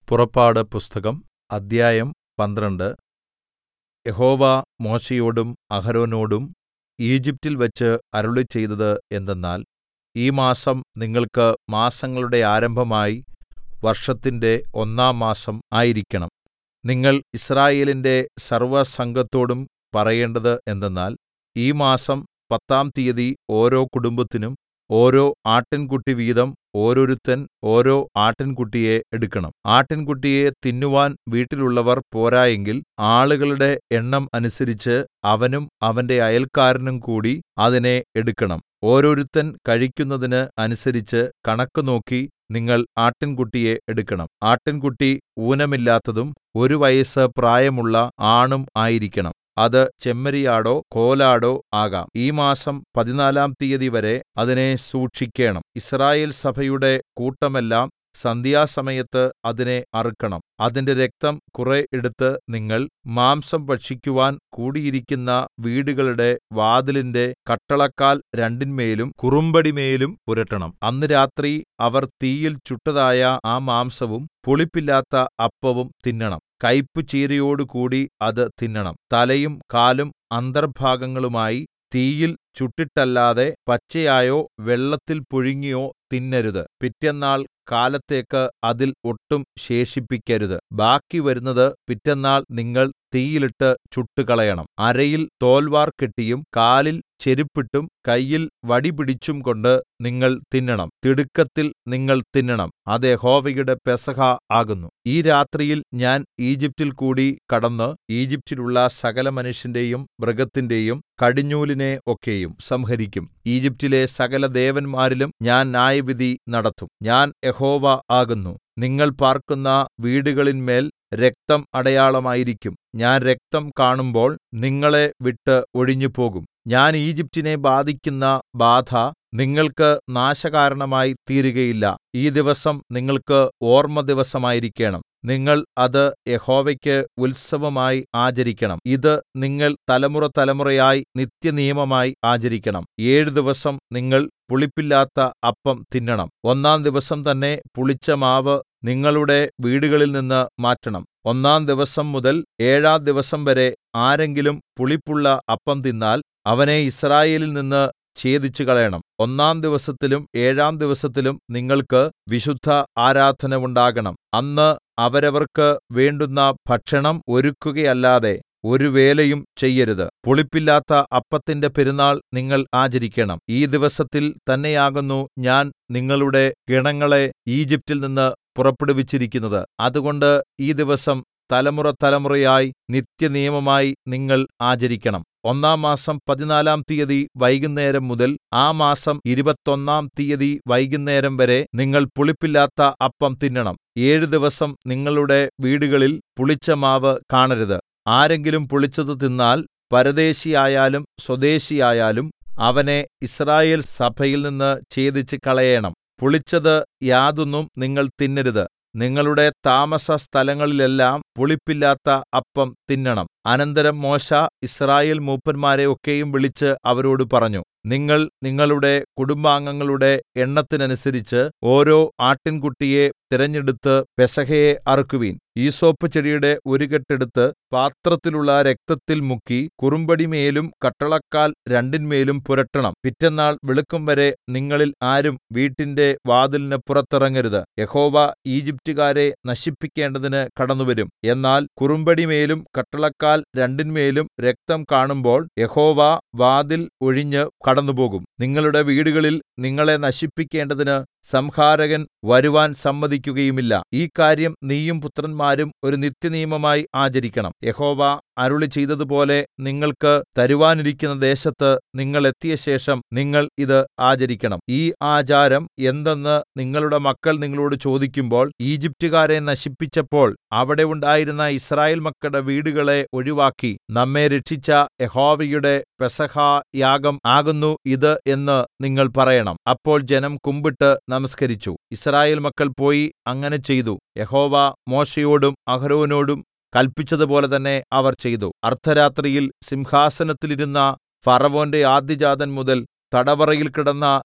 പുറപ്പാട് പുസ്തകം അദ്ധ്യായം പന്ത്രണ്ട് യഹോവ മോശെയോടും അഹരോനോടും ഈജിപ്റ്റിൽ വെച്ച് അരുളിച്ചെയ്തത് എന്തെന്നാൽ ഈ മാസം നിങ്ങൾക്ക് മാസങ്ങളുടെ ആരംഭമായി വർഷത്തിന്റെ ഒന്നാം മാസം ആയിരിക്കണം നിങ്ങൾ യിസ്രായേലിന്റെ സർവ്വസംഘത്തോടും പറയേണ്ടത് എന്തെന്നാൽ ഈ മാസം പത്താം തീയതി ഓരോ കുടുംബത്തിനും ഓരോ ആട്ടിൻകുട്ടി വീതം ഓരോരുത്തൻ ഓരോ ആട്ടിൻകുട്ടിയെ എടുക്കണം ആട്ടിൻകുട്ടിയെ തിന്നുവാൻ വീട്ടിലുള്ളവർ പോരായെങ്കിൽ ആളുകളുടെ എണ്ണം അനുസരിച്ച് അവനും അവന്റെ അയൽക്കാരനും കൂടി അതിനെ എടുക്കണം ഓരോരുത്തൻ കഴിക്കുന്നതിന് അനുസരിച്ച് കണക്ക് നോക്കി നിങ്ങൾ ആട്ടിൻകുട്ടിയെ എടുക്കണം ആട്ടിൻകുട്ടി ഊനമില്ലാത്തതും ഒരു വയസ്സ് പ്രായമുള്ള ആണും ആയിരിക്കണം അത് ചെമ്മരിയാടോ കോലാടോ ആകാം ഈ മാസം പതിനാലാം തീയതി വരെ അതിനെ സൂക്ഷിക്കേണം യിസ്രായേൽ സഭയുടെ കൂട്ടമെല്ലാം സന്ധ്യാസമയത്ത് അതിനെ അറുക്കണം അതിന്റെ രക്തം കുറെ എടുത്ത് നിങ്ങൾ മാംസം ഭക്ഷിക്കുവാൻ കൂടിയിരിക്കുന്ന വീടുകളുടെ വാതിലിന്റെ കട്ടളക്കാൽ രണ്ടിന്മേലും കുറുമ്പടിമേലും പുരട്ടണം അന്ന് രാത്രി അവർ തീയിൽ ചുട്ടതായ ആ മാംസവും പുളിപ്പില്ലാത്ത അപ്പവും തിന്നണം കൈപ്പുചീരയോടുകൂടി അത് തിന്നണം തലയും കാലും അന്തർഭാഗങ്ങളുമായി തീയിൽ ചുട്ടിട്ടല്ലാതെ പച്ചയായോ വെള്ളത്തിൽ പുഴുങ്ങിയോ തിന്നരുത് പിറ്റെന്നാൾ കാലത്തേക്ക് അതിൽ ഒട്ടും ശേഷിപ്പിക്കരുത് ബാക്കി വരുന്നത് പിറ്റെന്നാൾ നിങ്ങൾ തീയിലിട്ട് ചുട്ടുകളയണം അരയിൽ തോൽവാർ കെട്ടിയും കാലിൽ ചെരുപ്പിട്ടും കയ്യിൽ വടി പിടിച്ചും കൊണ്ട് നിങ്ങൾ തിന്നണം തിടുക്കത്തിൽ നിങ്ങൾ തിന്നണം അത് യഹോവയുടെ പെസഹ ആകുന്നു ഈ രാത്രിയിൽ ഞാൻ ഈജിപ്റ്റിൽ കൂടി കടന്ന് ഈജിപ്റ്റിലുള്ള സകല മനുഷ്യന്റെയും മൃഗത്തിന്റെയും കടിഞ്ഞൂലിനെ ഒക്കെയും സംഹരിക്കും ഈജിപ്റ്റിലെ സകല ദേവന്മാരിലും ഞാൻ ന്യായവിധി നടത്തും ഞാൻ യഹോവ ആകുന്നു നിങ്ങൾ പാർക്കുന്ന വീടുകളിന്മേൽ രക്തം അടയാളമായിരിക്കും ഞാൻ രക്തം കാണുമ്പോൾ നിങ്ങളെ വിട്ട് ഒഴിഞ്ഞുപോകും ഞാൻ ഈജിപ്റ്റിനെ ബാധിക്കുന്ന ബാധ നിങ്ങൾക്ക് നാശകാരണമായി തീരുകയില്ല ഈ ദിവസം നിങ്ങൾക്ക് ഓർമ്മ ദിവസമായിരിക്കേണം നിങ്ങൾ അത് യഹോവയ്ക്ക് ഉത്സവമായി ആചരിക്കണം ഇത് നിങ്ങൾ തലമുറതലമുറയായി നിത്യനിയമമായി ആചരിക്കണം ഏഴു ദിവസം നിങ്ങൾ പുളിപ്പില്ലാത്ത അപ്പം തിന്നണം ഒന്നാം ദിവസം തന്നെ പുളിച്ച മാവ് നിങ്ങളുടെ വീടുകളിൽ നിന്ന് മാറ്റണം ഒന്നാം ദിവസം മുതൽ ഏഴാം ദിവസം വരെ ആരെങ്കിലും പുളിപ്പുള്ള അപ്പം തിന്നാൽ അവനെ യിസ്രായേലിൽ നിന്ന് ഛേദിച്ചുകളയണം ഒന്നാം ദിവസത്തിലും ഏഴാം ദിവസത്തിലും നിങ്ങൾക്ക് വിശുദ്ധ ആരാധന ഉണ്ടാകണം അന്ന് അവരവർക്ക് വേണ്ടുന്ന ഭക്ഷണം ഒരുക്കുകയല്ലാതെ ഒരു വേലയും ചെയ്യരുത് പുളിപ്പില്ലാത്ത അപ്പത്തിന്റെ പെരുന്നാൾ നിങ്ങൾ ആചരിക്കണം ഈ ദിവസത്തിൽ തന്നെയാകുന്നു ഞാൻ നിങ്ങളുടെ ഗണങ്ങളെ ഈജിപ്റ്റിൽ നിന്ന് പുറപ്പെടുവിച്ചിരിക്കുന്നത് അതുകൊണ്ട് ഈ ദിവസം തലമുറ തലമുറയായി നിത്യനിയമമായി നിങ്ങൾ ആചരിക്കണം ഒന്നാം മാസം പതിനാലാം തീയതി വൈകുന്നേരം മുതൽ ആ മാസം ഇരുപത്തൊന്നാം തീയതി വൈകുന്നേരം വരെ നിങ്ങൾ പുളിപ്പില്ലാത്ത അപ്പം തിന്നണം ഏഴു ദിവസം നിങ്ങളുടെ വീടുകളിൽ പുളിച്ച മാവ് കാണരുത് ആരെങ്കിലും പുളിച്ചത് തിന്നാൽ പരദേശിയായാലും സ്വദേശിയായാലും അവനെ ഇസ്രായേൽ സഭയിൽ നിന്ന് ഛേദിച്ച് കളയേണം പുളിച്ചത് യാതൊന്നും നിങ്ങൾ തിന്നരുത് നിങ്ങളുടെ താമസ സ്ഥലങ്ങളിലെല്ലാം പുളിപ്പില്ലാത്ത അപ്പം തിന്നണം അനന്തരം മോശെ യിസ്രായേൽ മൂപ്പന്മാരെ ഒക്കെയും വിളിച്ച് അവരോട് പറഞ്ഞു നിങ്ങൾ നിങ്ങളുടെ കുടുംബാംഗങ്ങളുടെ എണ്ണത്തിനനുസരിച്ച് ഓരോ ആട്ടിൻകുട്ടിയെ തിരഞ്ഞെടുത്ത് പെസഹയെ അറുക്കുവിൻ ഈസോപ്പ് ചെടിയുടെ ഒരു കെട്ടെടുത്ത് പാത്രത്തിലുള്ള രക്തത്തിൽ മുക്കി കുറുമ്പടിമേലും കട്ടളക്കാൽ രണ്ടിന്മേലും പുരട്ടണം പിറ്റെന്നാൾ വെളുക്കും വരെ നിങ്ങളിൽ ആരും വീട്ടിന്റെ വാതിലിന് പുറത്തിറങ്ങരുത് യഹോവ ഈജിപ്റ്റുകാരെ നശിപ്പിക്കേണ്ടതിന് കടന്നുവരും എന്നാൽ കുറുമ്പടിമേലും കട്ടളക്കാൽ രണ്ടിന്മേലും രക്തം കാണുമ്പോൾ യഹോവ വാതിൽ ഒഴിഞ്ഞ് കടന്നുപോകും നിങ്ങളുടെ വീടുകളിൽ നിങ്ങളെ നശിപ്പിക്കേണ്ടതിന് സംഹാരകൻ വരുവാൻ സമ്മതിക്കുകയുമില്ല ഈ കാര്യം നീയും പുത്രന്മാരും ഒരു നിത്യനിയമമായി ആചരിക്കണം യഹോവ അരുളി ചെയ്തതുപോലെ നിങ്ങൾക്ക് തരുവാനിരിക്കുന്ന ദേശത്ത് നിങ്ങൾ എത്തിയ ശേഷം നിങ്ങൾ ഇത് ആചരിക്കണം ഈ ആചാരം എന്തെന്ന് നിങ്ങളുടെ മക്കൾ നിങ്ങളോട് ചോദിക്കുമ്പോൾ ഈജിപ്റ്റുകാരെ നശിപ്പിച്ചപ്പോൾ അവിടെ ഉണ്ടായിരുന്ന ഇസ്രായേൽ മക്കളുടെ വീടുകളെ ഒഴിവാക്കി നമ്മെ രക്ഷിച്ച യഹോവയുടെ പെസഹ യാഗം ആകുന്നു ഇത് എന്ന് നിങ്ങൾ പറയണം അപ്പോൾ ജനം കുമ്പിട്ട് നമസ്കരിച്ചു യിസ്രായേൽ മക്കൾ പോയി അങ്ങനെ ചെയ്തു യഹോവ മോശെയോടും അഹരോനോടും കല്പിച്ചതുപോലെ തന്നെ അവർ ചെയ്തു അർദ്ധരാത്രിയിൽ സിംഹാസനത്തിലിരുന്ന ഫറവോന്റെ ആദ്യജാതൻ മുതൽ തടവറയിൽ കിടന്ന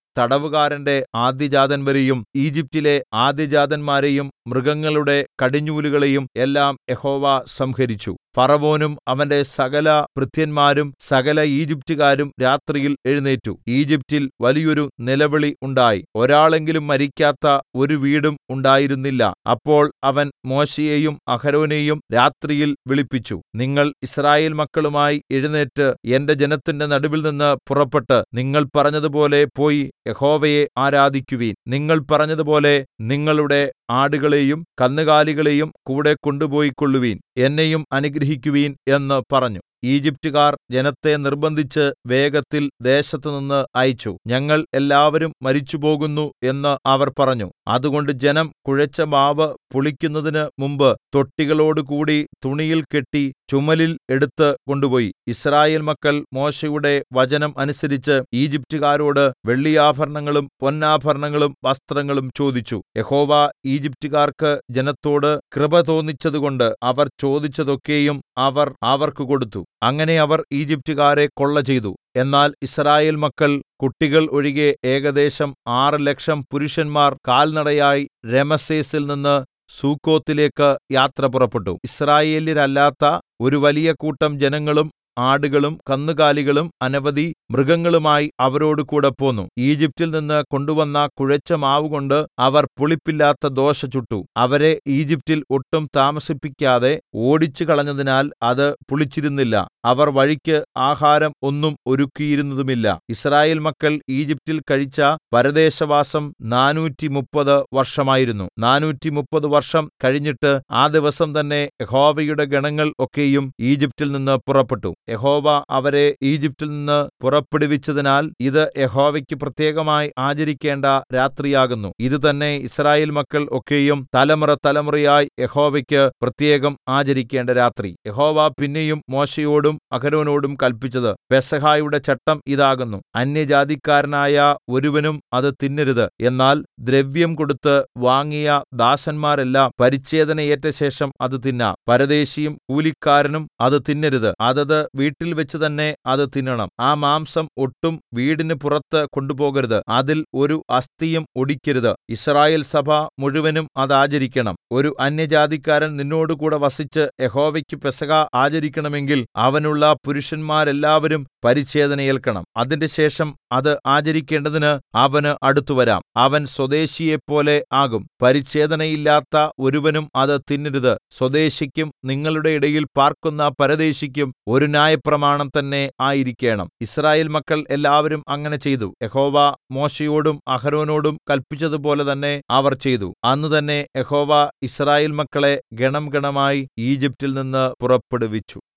തടവുകാരന്റെ ആദ്യജാതൻ വരെയും ഈജിപ്റ്റിലെ ആദ്യജാതന്മാരെയും മൃഗങ്ങളുടെ കടിഞ്ഞൂലുകളെയും എല്ലാം യഹോവ സംഹരിച്ചു ഫറവോനും അവന്റെ സകല ഭൃത്യന്മാരും സകല ഈജിപ്റ്റുകാരും രാത്രിയിൽ എഴുന്നേറ്റു ഈജിപ്റ്റിൽ വലിയൊരു നിലവിളി ഉണ്ടായി ഒരാളെങ്കിലും മരിക്കാത്ത ഒരു വീടും ഉണ്ടായിരുന്നില്ല അപ്പോൾ അവൻ മോശെയെയും അഹരോനെയും രാത്രിയിൽ വിളിപ്പിച്ചു നിങ്ങൾ യിസ്രായേൽ മക്കളുമായി എഴുന്നേറ്റ് എന്റെ ജനത്തിന്റെ നടുവിൽ നിന്ന് പുറപ്പെട്ട് നിങ്ങൾ പറഞ്ഞതുപോലെ പോയി യഹോവയെ ആരാധിക്കുവിൻ നിങ്ങൾ പറഞ്ഞതുപോലെ നിങ്ങളുടെ ആടുകളെയും കന്നുകാലികളെയും കൂടെ കൊണ്ടുപോയിക്കൊള്ളുവിൻ എന്നെയും അനുഗ്രഹിക്കുവിൻ എന്ന് പറഞ്ഞു ഈജിപ്റ്റുകാർ ജനത്തെ നിർബന്ധിച്ച് വേഗത്തിൽ ദേശത്തുനിന്ന് അയച്ചു ഞങ്ങൾ എല്ലാവരും മരിച്ചുപോകുന്നു എന്ന് അവർ പറഞ്ഞു അതുകൊണ്ട് ജനം കുഴച്ച മാവ് പുളിക്കുന്നതിന് മുമ്പ് തൊട്ടികളോടുകൂടി തുണിയിൽ കെട്ടി ചുമലിൽ എടുത്ത് കൊണ്ടുപോയി യിസ്രായേൽ മക്കൾ മോശെയുടെ വചനം അനുസരിച്ച് ഈജിപ്റ്റുകാരോട് വെള്ളിയാഭരണങ്ങളും പൊന്നാഭരണങ്ങളും വസ്ത്രങ്ങളും ചോദിച്ചു യഹോവ ഈജിപ്റ്റുകാർക്ക് ജനത്തോട് കൃപ തോന്നിച്ചതുകൊണ്ട് അവർ ചോദിച്ചതൊക്കെയും അവർ അവർക്ക് കൊടുത്തു അങ്ങനെ അവർ ഈജിപ്റ്റുകാരെ കൊള്ള ചെയ്തു എന്നാൽ യിസ്രായേൽ മക്കൾ കുട്ടികൾ ഒഴികെ ഏകദേശം ആറ് ലക്ഷം പുരുഷന്മാർ കാൽനടയായി രമസേസിൽ നിന്ന് സൂക്കോത്തിലേക്ക് യാത്ര പുറപ്പെട്ടു യിസ്രായേല്യരല്ലാത്ത ഒരു വലിയ കൂട്ടം ജനങ്ങളും ആടുകളും കന്നുകാലികളും അനവധി മൃഗങ്ങളുമായി അവരോട് കൂടെ പോന്നു ഈജിപ്റ്റിൽ നിന്ന് കൊണ്ടുവന്ന കുഴച്ച മാവുകൊണ്ട് അവർ പുളിപ്പില്ലാത്ത ദോശ ചുട്ടു അവരെ ഈജിപ്റ്റിൽ ഒട്ടും താമസിപ്പിക്കാതെ ഓടിച്ചു കളഞ്ഞതിനാൽ അത് പുളിച്ചിരുന്നില്ല അവർ വഴിക്ക് ആഹാരം ഒന്നും ഒരുക്കിയിരുന്നതുമില്ല യിസ്രായേൽ മക്കൾ ഈജിപ്റ്റിൽ കഴിച്ച പരദേശവാസം നാനൂറ്റി മുപ്പത് വർഷമായിരുന്നു നാനൂറ്റി മുപ്പത് വർഷം കഴിഞ്ഞിട്ട് ആ ദിവസം തന്നെ യഹോവയുടെ ഗണങ്ങൾ ഒക്കെയും ഈജിപ്റ്റിൽ നിന്ന് പുറപ്പെട്ടു യഹോവ അവരെ ഈജിപ്റ്റിൽ നിന്ന് പുറപ്പെടുവിച്ചതിനാൽ ഇത് യഹോവയ്ക്ക് പ്രത്യേകമായി ആചരിക്കേണ്ട രാത്രിയാകുന്നു ഇത് തന്നെ യിസ്രായേൽ മക്കൾ ഒക്കെയും തലമുറ തലമുറയായി യഹോവയ്ക്ക് പ്രത്യേകം ആചരിക്കേണ്ട രാത്രി യഹോവ പിന്നെയും മോശയോടും അഹരോനോടും കൽപ്പിച്ചത് പെസഹായുടെ ചട്ടം ഇതാകുന്നു അന്യജാതിക്കാരനായ ഒരുവനും അത് തിന്നരുത് എന്നാൽ ദ്രവ്യം കൊടുത്ത് വാങ്ങിയ ദാസന്മാരെല്ലാം പരിച്ഛേദനയേറ്റ ശേഷം അത് തിന്നാം പരദേശിയും കൂലിക്കാരനും അത് തിന്നരുത് അതത് വീട്ടിൽ വെച്ച് തന്നെ അത് തിന്നണം ആ മാംസം ഒട്ടും വീടിന് പുറത്ത് കൊണ്ടുപോകരുത് അതിൽ ഒരു അസ്ഥിയും ഒടിക്കരുത് ഇസ്രായേൽ സഭ മുഴുവനും അത് ആചരിക്കണം ഒരു അന്യജാതിക്കാരൻ നിന്നോടുകൂടെ വസിച്ച് യഹോവയ്ക്ക് പെസക ആചരിക്കണമെങ്കിൽ അവനുള്ള പുരുഷന്മാരെല്ലാവരും പരിച്ഛേദന ഏൽക്കണം അതിന്റെ ശേഷം അത് ആചരിക്കേണ്ടതിന് അവന് അടുത്തുവരാം അവൻ സ്വദേശിയെപ്പോലെ ആകും പരിച്ഛേദനയില്ലാത്ത ഒരുവനും അത് തിന്നരുത് സ്വദേശിക്കും നിങ്ങളുടെ ഇടയിൽ പാർക്കുന്ന പരദേശിക്കും ഒരു ന്യായപ്രമാണം തന്നെ ആയിരിക്കേണം ഇസ്രായേൽ മക്കൾ എല്ലാവരും അങ്ങനെ ചെയ്തു യഹോവ മോശയോടും അഹരോനോടും കൽപ്പിച്ചതുപോലെ തന്നെ അവർ ചെയ്തു അന്ന് തന്നെ യഹോവ ഇസ്രായേൽ മക്കളെ ഗണം ഗണമായി ഈജിപ്റ്റിൽ നിന്ന് പുറപ്പെടുവിച്ചു